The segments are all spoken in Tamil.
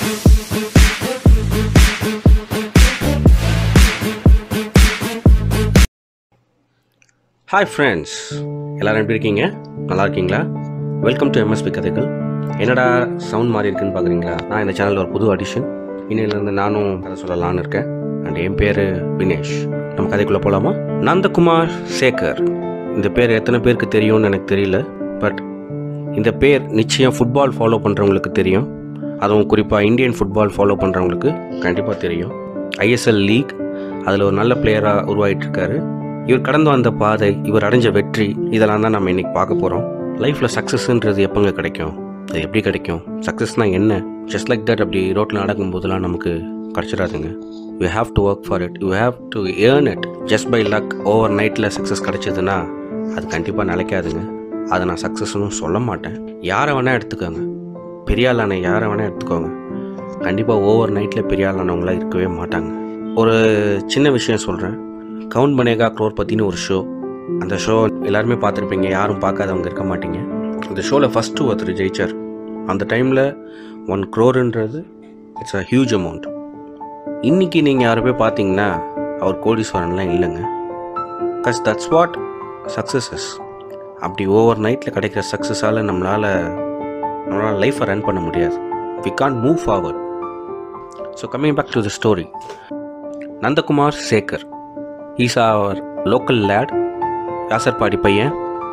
ஹாய் ஃப்ரெண்ட்ஸ் எல்லாரும் எப்படி இருக்கீங்க நல்லா இருக்கீங்களா வெல்கம் டு எம்எஸ்பி கதைகள் என்னடா சவுண்ட் மாறி இருக்குன்னு பார்க்குறீங்களா நான் இந்த சேனலில் ஒரு புது அடிஷன் இன்னையிலேருந்து நானும் கதை சொல்லலான்னு இருக்கேன் அண்ட் என் பேர் வினேஷ் நம்ம கதைக்குள்ளே போகலாமா நந்தகுமார் சேகர் இந்த பேர் எத்தனை பேருக்கு தெரியும்னு எனக்கு தெரியல பட் இந்த பேர் நிச்சயம் ஃபுட்பால் ஃபாலோ பண்ணுறவங்களுக்கு தெரியும் அதுவும் குறிப்பாக இந்தியன் ஃபுட்பால் ஃபாலோ பண்ணுறவங்களுக்கு கண்டிப்பாக தெரியும் ஐஎஸ்எல் லீக் அதில் ஒரு நல்ல பிளேயராக உருவாகிட்டு இருக்காரு இவர் கடந்து வந்த பாதை இவர் அடைஞ்ச வெற்றி இதெல்லாம் தான் நம்ம இன்னைக்கு பார்க்க போகிறோம் லைஃப்பில் சக்ஸஸ்ன்றது எப்போங்க கிடைக்கும் அது எப்படி கிடைக்கும் சக்ஸஸ்னால் என்ன ஜஸ்ட் லைக் தட் அப்படி ரோட்டில் நடக்கும்போதெல்லாம் நமக்கு கிடச்சிடாதுங்க you have to work for it you have to earn it just by luck over நைட்டில் சக்ஸஸ் கிடைச்சதுன்னா அது கண்டிப்பாக நிலைக்காதுங்க அதை நான் சக்ஸஸ்னு சொல்ல மாட்டேன் யாரை வேணால் எடுத்துக்கோங்க பெரிய ஆளான யாரை வேணால் எடுத்துக்கோங்க கண்டிப்பாக ஓவர் நைட்டில் பெரிய ஆளானவங்களாம் இருக்கவே மாட்டாங்க ஒரு சின்ன விஷயம் சொல்கிறேன் கவுண்ட் பனேகா க்ரோர் பற்றின ஒரு ஷோ அந்த ஷோ எல்லாருமே பார்த்துருப்பீங்க யாரும் பார்க்காதவங்க இருக்க மாட்டீங்க அந்த ஷோவில் ஃபஸ்ட்டு ஒருத்தர் ஜெயிச்சார் அந்த டைமில் ஒன் க்ரோருன்றது இட்ஸ் அ ஹியூஜ் அமௌண்ட் இன்றைக்கி நீங்கள் யாரை போய் பார்த்தீங்கன்னா அவர் கோடீஸ்வரன்லாம் இல்லைங்க கஸ் தட்ஸ் வாட் சக்ஸஸஸ் அப்படி ஓவர் நைட்டில் கிடைக்கிற சக்ஸஸால் நம்மளால் நம்மளால் லைஃப்பை ரன் பண்ண முடியாது we can move forward so coming back to the story Nandakumar Sekar is அவர் லோக்கல் லேட் யாசர்பாடி பையன்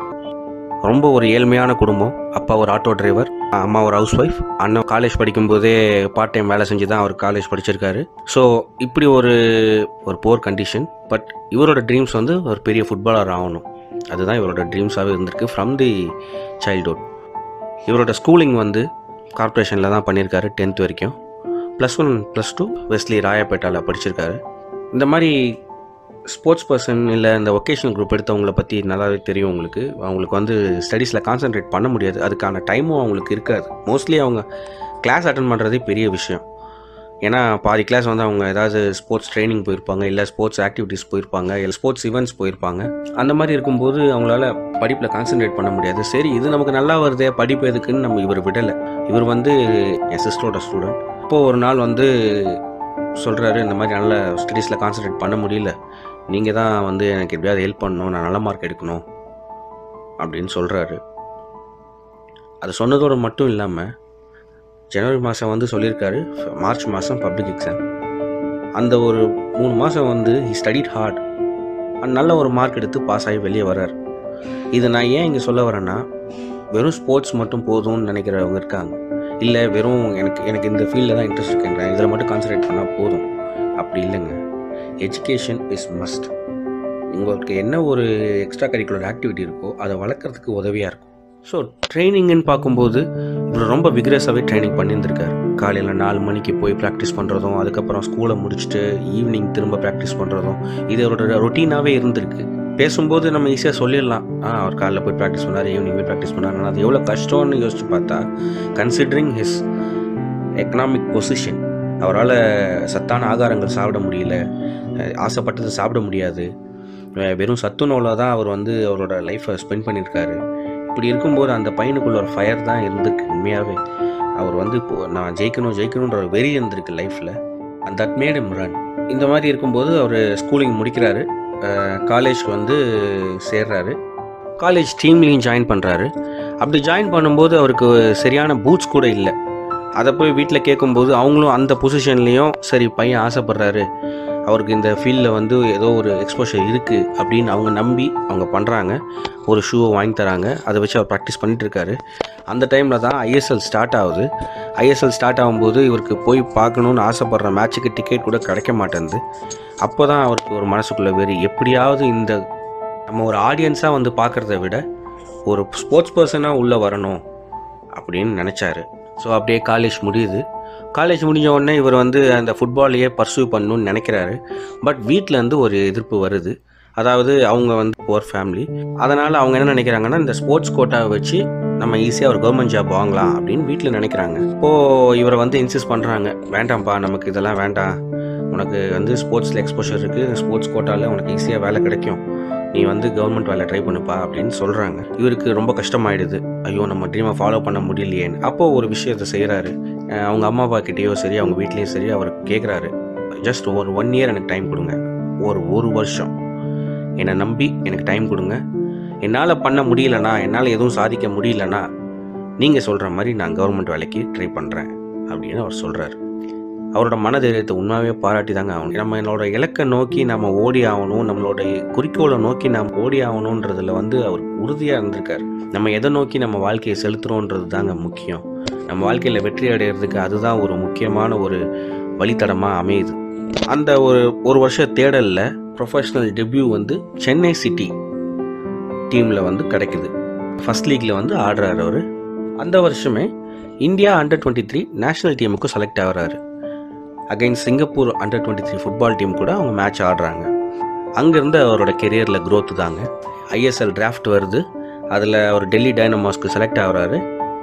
ரொம்ப ஒரு ஏழ்மையான குடும்பம் அப்பா ஒரு ஆட்டோ டிரைவர் அம்மா ஒரு ஹவுஸ் ஒய்ஃப் அண்ணன் காலேஜ் படிக்கும்போதே பார்ட் டைம் வேலை செஞ்சு தான் அவர் காலேஜ் படிச்சிருக்காரு ஸோ இப்படி ஒரு ஒரு போர் கண்டிஷன் பட் இவரோட ட்ரீம்ஸ் வந்து ஒரு பெரிய ஃபுட்பாலர் ஆகணும் அதுதான் இவரோட ட்ரீம்ஸாகவே இருந்திருக்கு ஃப்ரம் தி சைல்ட்ஹுட் இவரோட ஸ்கூலிங் வந்து கார்ப்பரேஷனில் தான் பண்ணியிருக்காரு டென்த் வரைக்கும் plus one plus two Wesley ராயப்பேட்டாவில் படிச்சிருக்காரு இந்த மாதிரி ஸ்போர்ட்ஸ் பர்சன் இல்லை இந்த ஒகேஷனல் குரூப் எடுத்தவங்கள பற்றி நல்லாவே தெரியும் உங்களுக்கு அவங்களுக்கு வந்து ஸ்டடீஸில் கான்சென்ட்ரேட் பண்ண முடியாது அதுக்கான டைமும் அவங்களுக்கு இருக்காது மோஸ்ட்லி அவங்க கிளாஸ் அட்டன் பண்ணுறதே பெரிய விஷயம் ஏன்னா பாதி கிளாஸ் வந்து அவங்க ஏதாவது ஸ்போர்ட்ஸ் ட்ரைனிங் போயிருப்பாங்க இல்லை ஸ்போர்ட்ஸ் ஆக்டிவிட்டீஸ் போயிருப்பாங்க இல்லை ஸ்போர்ட்ஸ் ஈவெண்ட்ஸ் போயிருப்பாங்க அந்த மாதிரி இருக்கும்போது அவங்களால படிப்பில் கான்சென்ட்ரேட் பண்ண முடியாது சரி இது நமக்கு நல்லா வருதே படிப்பு எதுக்குன்னு நம்ம இவர் விடலை இவர் வந்து என் சிஸ்டரோட ஸ்டூடெண்ட் இப்போது ஒரு நாள் வந்து சொல்கிறாரு இந்த மாதிரி நல்ல ஸ்டடீஸில் கான்சென்ட்ரேட் பண்ண முடியல நீங்கள் தான் வந்து எனக்கு எப்படியாவது ஹெல்ப் பண்ணணும் நான் நல்ல மார்க் எடுக்கணும் அப்படின்னு சொல்கிறாரு அது சொன்னதோடு மட்டும் இல்லாமல் ஜனவரி மாதம் வந்து சொல்லியிருக்காரு மார்ச் மாதம் பப்ளிக் எக்ஸாம் அந்த ஒரு மூணு மாதம் வந்து ஹி ஸ்டடிட் ஹார்ட் நல்ல ஒரு மார்க் எடுத்து பாஸ் ஆகி வெளியே வர்றார் இது நான் ஏன் இங்கே சொல்ல வரேன்னா வெறும் ஸ்போர்ட்ஸ் மட்டும் போதும்னு நினைக்கிறவங்க இருக்காங்க இல்லை வெறும் எனக்கு எனக்கு இந்த ஃபீல்டில் தான் இன்ட்ரெஸ்ட் இருக்குன்றேன் இதில் மட்டும் கான்சன்ட்ரேட் பண்ணால் போதும் அப்படி இல்லைங்க எஜுகேஷன் இஸ் மஸ்ட் உங்களுக்கு என்ன ஒரு எக்ஸ்ட்ரா கரிக்குலர் ஆக்டிவிட்டி இருக்கோ அதை வளர்க்குறதுக்கு உதவியாக இருக்கும் ஸோ ட்ரைனிங்குன்னு பார்க்கும்போது இவர் ரொம்ப விக்ரஸாகவே ட்ரைனிங் பண்ணியிருந்திருக்காரு காலையில் நாலு மணிக்கு போய் ப்ராக்டிஸ் பண்ணுறதும் அதுக்கப்புறம் ஸ்கூலை முடிச்சுட்டு ஈவினிங் திரும்ப ப்ராக்டிஸ் பண்ணுறதும் இது அவரோட ரொட்டீனாகவே இருந்திருக்கு பேசும்போது நம்ம ஈஸியாக சொல்லிடலாம் ஆ அவர் காலைல போய் ப்ராக்டிஸ் பண்ணார் ஈவினிங் போய் ப்ராக்டிஸ் பண்ணார் ஆனால் அது எவ்வளோ கஷ்டம்னு யோசிச்சு பார்த்தா கன்சிடரிங் ஹிஸ் எக்கனாமிக் பொசிஷன் அவரால் சத்தான ஆகாரங்கள் சாப்பிட முடியல ஆசைப்பட்டது சாப்பிட முடியாது வெறும் சத்துணவில் தான் அவர் வந்து அவரோட லைஃப்பை ஸ்பெண்ட் பண்ணியிருக்காரு இப்படி இருக்கும்போது அந்த பையனுக்குள்ள ஒரு ஃபயர் தான் இருந்திருக்கு உண்மையாகவே அவர் வந்து இப்போது நான் ஜெயிக்கணும் ஜெயிக்கணுன்ற ஒரு வெறி இருந்திருக்கு லைஃப்பில் and that made him run இந்த மாதிரி இருக்கும்போது அவர் ஸ்கூலிங் முடிக்கிறாரு காலேஜ்க்கு வந்து சேர்றாரு காலேஜ் டீம்லேயும் ஜாயின் பண்ணுறாரு அப்படி ஜாயின் பண்ணும்போது அவருக்கு சரியான பூட்ஸ் கூட இல்லை அதை போய் வீட்டில் கேட்கும்போது அவங்களும் அந்த பொசிஷன்லேயும் சரி பையன் ஆசைப்பட்றாரு அவருக்கு இந்த ஃபீல்டில் வந்து ஏதோ ஒரு எக்ஸ்போஷர் இருக்குது அப்படின்னு அவங்க நம்பி அவங்க பண்ணுறாங்க ஒரு ஷூவை வாங்கி தராங்க அதை வச்சு அவர் ப்ராக்டிஸ் பண்ணிகிட்டு இருக்காரு அந்த டைமில் தான் ஐஎஸ்எல் ஸ்டார்ட் ஆகுது ஐஎஸ்எல் ஸ்டார்ட் ஆகும்போது இவருக்கு போய் பார்க்கணுன்னு ஆசைப்படுற மேட்ச்சுக்கு டிக்கெட் கூட கிடைக்க மாட்டேங்குது அப்போ தான் அவருக்கு ஒரு மனசுக்குள்ளே வெறி எப்படியாவது இந்த நம்ம ஒரு ஆடியன்ஸாக வந்து பார்க்குறத விட ஒரு ஸ்போர்ட்ஸ் பர்சனாக உள்ளே வரணும் அப்படின்னு நினச்சாரு ஸோ அப்படியே காலேஜ் முடியுது காலேஜ் முடிஞ்ச உடனே இவர் வந்து அந்த ஃபுட்பாலையே பர்சூவ் பண்ணணும்னு நினைக்கிறாரு பட் வீட்டிலேருந்து ஒரு எதிர்ப்பு வருது அதாவது அவங்க வந்து புவர் ஃபேமிலி அதனால் அவங்க என்ன நினைக்கிறாங்கன்னா இந்த ஸ்போர்ட்ஸ் கோட்டாவை வச்சு நம்ம ஈஸியாக ஒரு கவர்மெண்ட் ஜாப் வாங்கலாம் அப்படின்னு வீட்டில் நினைக்கிறாங்க இப்போது இவரை வந்து இன்சிஸ்ட் பண்ணுறாங்க வேண்டாம்ப்பா நமக்கு இதெல்லாம் வேண்டாம் உனக்கு வந்து ஸ்போர்ட்ஸில் எக்ஸ்போஷர் இருக்குது ஸ்போர்ட்ஸ் கோட்டாவில் உனக்கு ஈஸியாக வேலை கிடைக்கும் நீ வந்து கவர்மெண்ட் வேலை ட்ரை பண்ணுப்பா அப்படின்னு சொல்கிறாங்க இவருக்கு ரொம்ப கஷ்டமாயிடுது ஐயோ நம்ம ட்ரீமை ஃபாலோ பண்ண முடியலையேன்னு அப்போ ஒரு விஷயத்தை செய்கிறாரு அவங்க அம்மா அப்பா கிட்டேயோ சரி அவங்க வீட்லேயும் சரி அவர் கேட்குறாரு ஜஸ்ட் ஒரு ஒன் இயர் எனக்கு டைம் கொடுங்க ஒரு ஒரு வருஷம் என்னை நம்பி எனக்கு டைம் கொடுங்க என்னால் பண்ண முடியலனா என்னால் எதுவும் சாதிக்க முடியலனா நீங்கள் சொல்கிற மாதிரி நான் கவர்மெண்ட் வேலைக்கு ட்ரை பண்ணுறேன் அப்படின்னு அவர் சொல்கிறாரு அவரோட மனதைரியத்தை உண்மையாகவே பாராட்டி தாங்க ஆகணும் நம்மளோட இலக்கை நோக்கி நம்ம ஓடி ஆகணும் நம்மளோட குறிக்கோளை நோக்கி நாம் ஓடி ஆகணுன்றதுல வந்து அவர் உறுதியாக இருந்திருக்காரு நம்ம எதை நோக்கி நம்ம வாழ்க்கையை செலுத்துகிறோன்றது தாங்க முக்கியம் நம்ம வாழ்க்கையில் வெற்றி அடையிறதுக்கு அதுதான் ஒரு முக்கியமான ஒரு வழித்தடமாக அமையுது அந்த ஒரு ஒரு வருஷ தேடலில் ப்ரொஃபஷ்னல் டெபியூ வந்து சென்னை சிட்டி டீமில் வந்து கிடைக்குது ஃபஸ்ட் லீக்கில் வந்து ஆடுறாரு அவர் அந்த வருஷமே India under twenty three national டீமுக்கும் செலக்ட் ஆகிறாரு against Singapore under twenty three football team கூட அவங்க மேட்ச் ஆடுறாங்க அங்கேருந்து அவரோட கெரியரில் growth தாங்க ஐஎஸ்எல் டிராஃப்ட் வருது அதில் அவர் டெல்லி டைனமாஸ்க்கு செலக்ட் ஆகுறாரு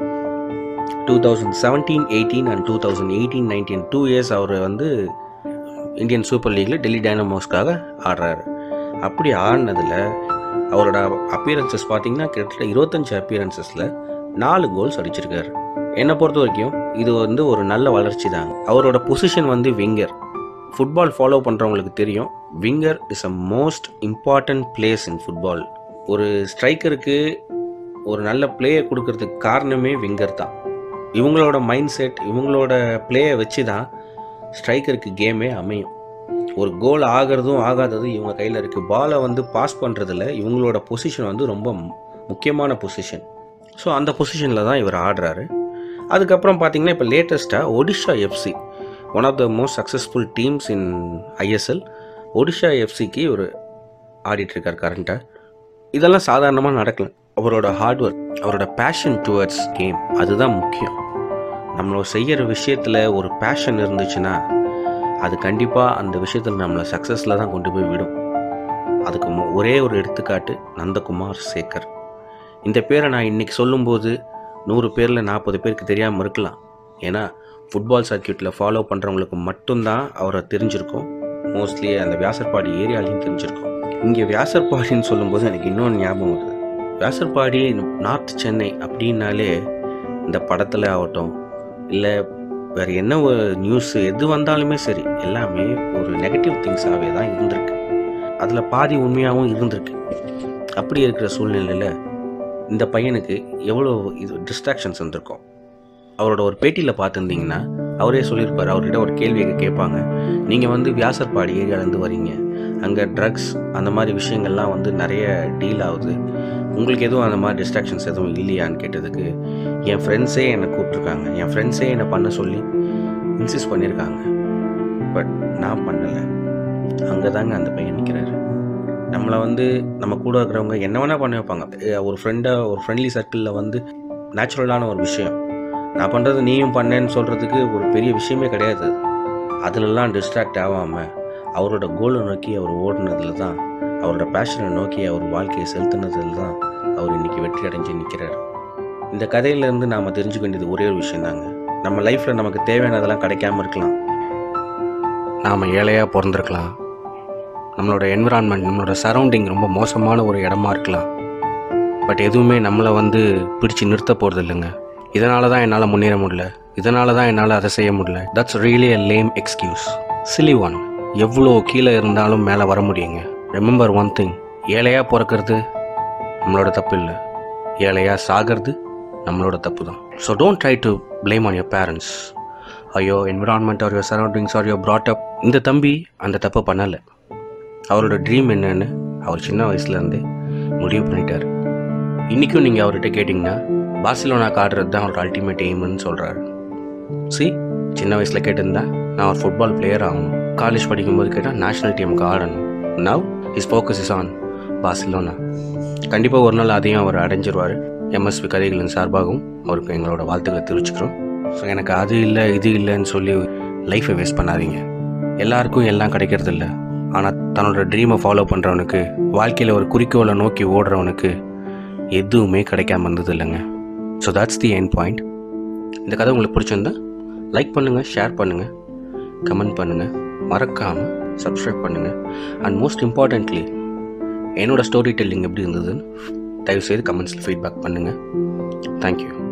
two thousand seventeen eighteen and two thousand eighteen nineteen two years அவர் வந்து இந்தியன் சூப்பர் லீக்கில் டெல்லி டைனமாஸ்க்காக ஆடுறாரு அப்படி ஆடினதில் அவரோட அப்பியரன்சஸ் பார்த்தீங்கன்னா கிட்டத்தட்ட இருபத்தஞ்சு அப்பியரன்சஸில் நாலு கோல்ஸ் அடிச்சிருக்காரு என்னை பொறுத்த வரைக்கும் இது வந்து ஒரு நல்ல வளர்ச்சி தாங்க அவரோட பொசிஷன் வந்து விங்கர் ஃபுட்பால் ஃபாலோ பண்ணுறவங்களுக்கு தெரியும் winger is a most important place in football ஒரு ஸ்ட்ரைக்கருக்கு ஒரு நல்ல பிளேயை கொடுக்கறதுக்கு காரணமே விங்கர் தான் இவங்களோட மைண்ட் செட் இவங்களோட பிளேயை வச்சு தான் ஸ்ட்ரைக்கருக்கு கேமே அமையும் ஒரு கோல் ஆகிறதும் ஆகாததும் இவங்க கையில் இருக்குது பாலை வந்து பாஸ் பண்ணுறதுல இவங்களோட பொசிஷன் வந்து ரொம்ப மு- முக்கியமான பொசிஷன் ஸோ அந்த பொசிஷனில் தான் இவர் ஆடுறாரு அதுக்கப்புறம் பார்த்தீங்கன்னா இப்போ லேட்டஸ்ட்டாக Odisha FC one of the most successful teams in ISL Odisha எஃப்சிக்கு இவர் ஆடிட்டுருக்கார் கரண்ட்டாக இதெல்லாம் சாதாரணமாக நடக்கல அவரோட ஹார்ட் ஒர்க் அவரோட பேஷன் டுவர்ட்ஸ் கேம் அதுதான் முக்கியம் நம்மள செய்கிற விஷயத்தில் ஒரு பேஷன் இருந்துச்சுன்னா அது கண்டிப்பாக அந்த விஷயத்தில் நம்மளை சக்ஸஸில் தான் கொண்டு போய் விடும் அதுக்கு மு- ஒரே ஒரு எடுத்துக்காட்டு நந்தகுமார் சேகர் இந்த பேரை நான் இன்னைக்கு சொல்லும்போது நூறு பேரில் நாற்பது பேருக்கு தெரியாமல் இருக்கலாம் ஏன்னா ஃபுட்பால் சர்க்கியூட்டில் ஃபாலோ பண்ணுறவங்களுக்கு மட்டும்தான் அவரை தெரிஞ்சிருக்கும் மோஸ்ட்லி அந்த வியாசர்பாடி ஏரியாலையும் தெரிஞ்சிருக்கும் இங்கே வியாசர்பாடின்னு சொல்லும்போது எனக்கு இன்னொன்று ஞாபகம் வருது வியாசர்பாடி நார்த் சென்னை அப்படின்னாலே இந்த படத்தில் ஆகட்டும் இல்லை வேறு என்ன ஒரு நியூஸ் எது வந்தாலுமே சரி எல்லாமே ஒரு நெகட்டிவ் திங்ஸாகவே தான் இருந்திருக்கு அதில் பாதி உண்மையாகவும் இருந்திருக்கு அப்படி இருக்கிற சூழ்நிலையில் இந்த பையனுக்கு எவ்வளோ இது டிஸ்ட்ராக்ஷன்ஸ் வந்திருக்கும் அவரோட ஒரு பேட்டியில் பார்த்துருந்தீங்கன்னா அவரே சொல்லியிருப்பார் அவர்கிட்ட ஒரு கேள்வி கேட்பாங்க நீங்கள் வந்து வியாசர்பாடி ஏரியாலேருந்து வரீங்க அங்கே ட்ரக்ஸ் அந்த மாதிரி விஷயங்கள்லாம் வந்து நிறைய டீல் ஆகுது உங்களுக்கு எதுவும் அந்த மாதிரி டிஸ்ட்ராக்ஷன்ஸ் எதுவும் இல்லையான்னு கேட்டதுக்கு என் ஃப்ரெண்ட்ஸே என்னை கூப்பிட்ருக்காங்க என் ஃப்ரெண்ட்ஸே என்னை பண்ண சொல்லி இன்சிஸ்ட் பண்ணியிருக்காங்க பட் நான் பண்ணலை அங்கே தாங்க அந்த பையன் நிற்கிறாரு நம்மளை வந்து நம்ம கூட இருக்கிறவங்க என்ன வேணால் பண்ண வைப்பாங்க அஹ் ஒரு ஃப்ரெண்டை ஒரு ஃப்ரெண்ட்லி சர்க்கிளில் வந்து நேச்சுரலான ஒரு விஷயம் நான் பண்ணுறது நீயும் பண்ணேன்னு சொல்கிறதுக்கு ஒரு பெரிய விஷயமே கிடையாது அது. அதுலலாம் டிஸ்ட்ராக்ட் ஆகாமல் அவரோட கோலை நோக்கி அவர் ஓடினதுல தான் அவரோட பேஷனை நோக்கி அவர் வாழ்க்கையை செலுத்தினதுல தான் அவர் இன்னைக்கு வெற்றி அடைஞ்சு நிற்கிறார் இந்த கதையிலேருந்து நாம் தெரிஞ்சுக்க வேண்டியது ஒரே ஒரு விஷயம் தாங்க நம்ம லைஃப்பில் நமக்கு தேவையானதெல்லாம் கிடைக்காம இருக்கலாம் நாம் ஏழையாக பிறந்திருக்கலாம் நம்மளோட என்விரான்மெண்ட் நம்மளோட சரௌண்டிங் ரொம்ப மோசமான ஒரு இடமா இருக்கலாம் பட் எதுவுமே நம்மளை வந்து பிடிச்சு நிறுத்த போகிறது இல்லைங்க இதனால தான் என்னால் முன்னேற முடியல இதனால தான் என்னால் அதை செய்ய முடியல that's really a lame excuse silly one எவ்வளோ கீழே இருந்தாலும் மேலே வர முடியுங்க ரிமெம்பர் ஒன் திங் ஏழையாக பிறக்கிறது நம்மளோட தப்பு இல்லை ஏழையாக சாகிறது நம்மளோட தப்பு தான் so don't try to blame on your parents ஐயோ environment or your surroundings or your brought up இந்த தம்பி அந்த தப்பை பண்ணலை அவரோட ட்ரீம் என்னன்னு அவர் சின்ன வயசுலேருந்தே முடிவு பண்ணிட்டார் இன்றைக்கும் நீங்கள் அவர்கிட்ட கேட்டிங்கன்னா பார்சிலோனாக்கு ஆடுறது தான் அவரோட அல்டிமேட் எய்ம்னு சொல்கிறாரு சி சின்ன வயசில் கேட்டிருந்தா நான் ஒரு ஃபுட்பால் பிளேயர் ஆகணும் காலேஜ் படிக்கும்போது கேட்டால் நேஷ்னல் டீமுக்கு ஆடணும் now is focus is on Barcelona கண்டிப்பாக ஒரு நாள் அதையும் அவர் அடைஞ்சிருவார் எம்எஸ்பி கதைகளின் சார்பாகவும் அவருக்கு எங்களோட வாழ்த்துக்களை தெரிவிச்சுக்கிறோம் ஸோ எனக்கு அது இல்லை இது இல்லைன்னு சொல்லி லைஃப்பை வேஸ்ட் பண்ணாதீங்க எல்லாருக்கும் எல்லாம் கிடைக்கிறது இல்லை ஆனால் தன்னோட ட்ரீமை ஃபாலோ பண்ணுறவனுக்கு வாழ்க்கையில் ஒரு குறிக்கோளை நோக்கி ஓடுறவனுக்கு எதுவுமே கிடைக்காம இருந்தது இல்லைங்க so that's the end point இந்த கதை உங்களுக்கு பிடிச்சிருந்தா லைக் பண்ணுங்கள் ஷேர் பண்ணுங்கள் கமெண்ட் பண்ணுங்கள் மறக்காமல் சப்ஸ்கிரைப் பண்ணுங்கள் அண்ட் மோஸ்ட் இம்பார்ட்டண்ட்லி என்னோடய ஸ்டோரி டெல்லிங் எப்படி இருந்ததுன்னு தயவுசெய்து கமெண்ட்ஸில் ஃபீட்பேக் பண்ணுங்கள் தேங்க்யூ